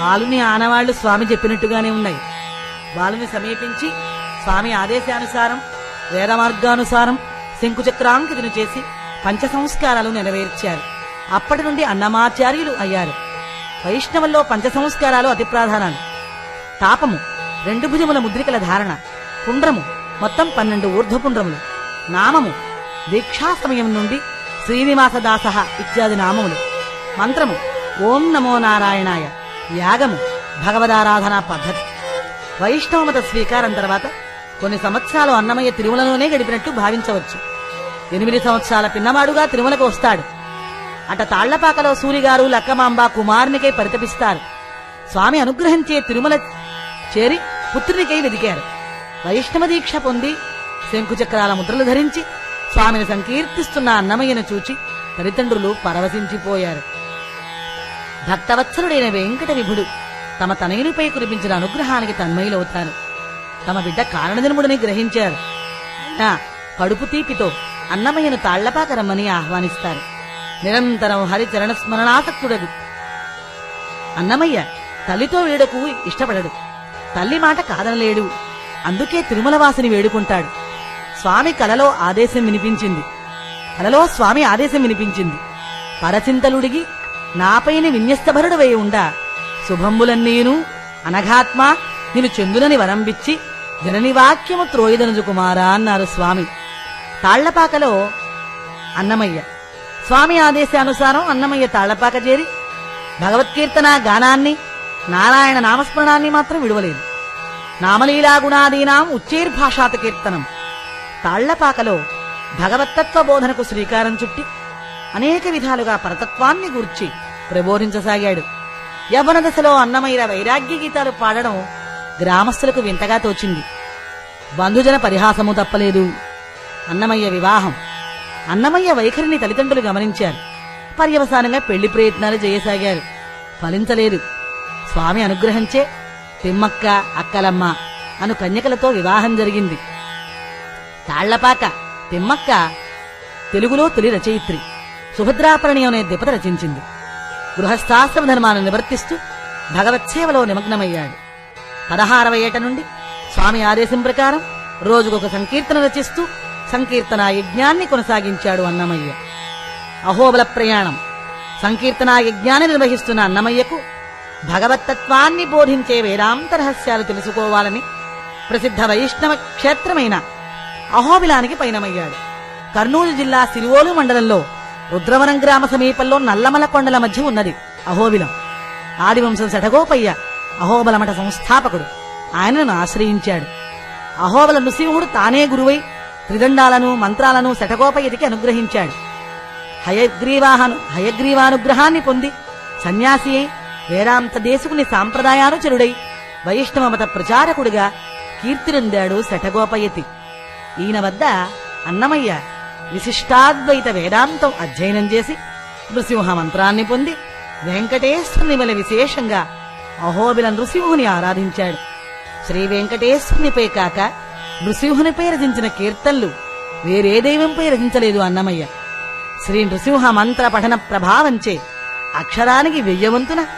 బాలుని ఆనవాళ్లు స్వామి చెప్పినట్టుగానే ఉన్నాయి బాలుని సమీపించి స్వామి ఆదేశానుసారం వేద మార్గానుసారం శంకుచక్రాంకితను చేసి పంచ సంస్కారాలు నెరవేర్చారు అప్పటి నుండి అన్నమాచార్యులు అయ్యారు వైష్ణవుల్లో పంచ సంస్కారాలు అతి ప్రధానాలు తాపము రెండు భుజముల ముద్రికల ధారణ పుండ్రము మొత్తం పన్నెండు ఊర్ధ్వపుండ్రములు నామము దీక్షా సమయం నుండి శ్రీనివాసదాస ఇత్యాది నామములు మంత్రము ఓం నమో నారాయణాయ యాగము భగవదారాధనా పద్ధతి వైష్ణవమత స్వీకారం తర్వాత కొన్ని సంవత్సరాలు అన్నమయ్య తిరుమలలోనే గడిపినట్టు భావించవచ్చు ఎనిమిది సంవత్సరాల పిన్నవాడుగా తిరుమలకు వస్తాడు అట తాళ్లపాకలో సూరిగారు లక్కమాంబ కుమారునికై పరితపిస్తారు స్వామి అనుగ్రహించే తిరుమల చేరి పుత్రునికై వెదికారు వైష్ణవ దీక్ష పొంది శంకుచక్రాల ముద్రలు ధరించి స్వామిని సంకీర్తిస్తున్న అన్నమయ్యను చూచి తల్లిదండ్రులు పరవశించిపోయారు భక్తవత్సలుడైన వెంకట విభుడు తమ తనయునిపై కురిపించిన అనుగ్రహానికి తన్మయులవుతారు తమ బిడ్డ కారణజన్ముడిని గ్రహించారు అయినా కడుపు తీపితో అన్నమయ్యను తాళ్లపాక రమ్మని ఆహ్వానిస్తారు నిరంతరం హరిచరణ స్మరణాసక్తుడగు అన్నమయ్య తల్లితో వేడకు ఇష్టపడడు తల్లి మాట కాదనలేడు అందుకే తిరుమలవాసిని వేడుకుంటాడు స్వామి కలలో ఆదేశం వినిపించింది కలలో స్వామి ఆదేశం వినిపించింది పరచింతలుడిగి నాపైన విన్యస్తభరుడు వేయి ఉండా శుభంబులన్నీను అనఘాత్మ నిన్ను చెందునని వరంబిచ్చి జనని వాక్యము త్రోయిదనుజు కుమారా అన్నారు స్వామి తాళ్లపాకలో అన్నమయ్య స్వామి ఆదేశానుసారం అన్నమయ్య తాళ్లపాక చేరి భగవత్కీర్తన గానాన్ని నారాయణ నామస్మరణాన్ని మాత్రం విడవలేదు నామలీలా గుణాదీనాం ఉచ్చైర్భాషాత కీర్తనం తాళ్లపాకలో భగవత్తత్వ బోధనకు శ్రీకారం చుట్టి అనేక విధాలుగా పరతత్వాన్ని గూర్చి ప్రబోధించసాగాడు యవ్వన దశలో అన్నమయ్య వైరాగ్య గీతాలు పాడడం గ్రామస్తులకు వింతగా తోచింది బంధుజన పరిహాసము తప్పలేదు అన్నమయ్య వివాహం అన్నమయ్య వైఖరిని తల్లిదండ్రులు గమనించారు పర్యవసానంగా పెళ్లి ప్రయత్నాలు చేయసాగారు ఫలించలేదు స్వామి అనుగ్రహించే తిమ్మక్క అక్కలమ్మ అను కన్యకలతో వివాహం జరిగింది తాళ్లపాక తిమ్మక్క తెలుగులో తొలి రచయిత్రి సుభద్రాపరణి అనే దిపత రచించింది గృహస్థాశ్రమ ధర్మాన్ని నివర్తిస్తూ భగవత్సేవలో నిమగ్నమయ్యాడు పదహారవ ఏట నుండి స్వామి ఆదేశం ప్రకారం రోజుకొక సంకీర్తన రచిస్తూ సంకీర్తన యజ్ఞాన్ని కొనసాగించాడు అన్నమయ్య అహోబల ప్రయాణం సంకీర్తన యజ్ఞాన్ని నిర్వహిస్తున్న అన్నమయ్యకు భగవత్తత్వాన్ని బోధించే వేదాంత రహస్యాలు తెలుసుకోవాలని ప్రసిద్ధ వైష్ణవ క్షేత్రమైన అహోబిలానికి పయనమయ్యాడు కర్నూలు జిల్లా సిరివోలు మండలంలో రుద్రవరం గ్రామ సమీపంలో నల్లమల కొండల మధ్య ఉన్నది అహోబిలం ఆదివంశం శఠగోపయ్య అహోబలమఠ సంస్థాపకుడు ఆయనను ఆశ్రయించాడు అహోబల నృసింహుడు తానే గురువై త్రిదండాలను మంత్రాలను శఠగోపయ్యతికి అనుగ్రహించాడు హయగ్రీవాహను హయగ్రీవానుగ్రహాన్ని పొంది సన్యాసి అయి వేదాంత దేశకుని సాంప్రదాయానుచరుడై వైష్ణవ మత ప్రచారకుడిగా కీర్తినొందాడు శఠగోపయతి ఈయన వద్ద అన్నమయ్య విశిష్టాద్వైత వేదాంతం అధ్యయనం చేసి నృసింహ మంత్రాన్ని పొంది వెంకటేశ్వరుని వలె విశేషంగా అహోబిల నృసింహుని ఆరాధించాడు శ్రీ వెంకటేశ్వరునిపై కాక నృసింహునిపై రచించిన కీర్తనలు వేరే దైవంపై రచించలేదు అన్నమయ్య శ్రీ నృసింహ మంత్ర పఠన ప్రభావంచే అక్షరానికి వెయ్యవంతున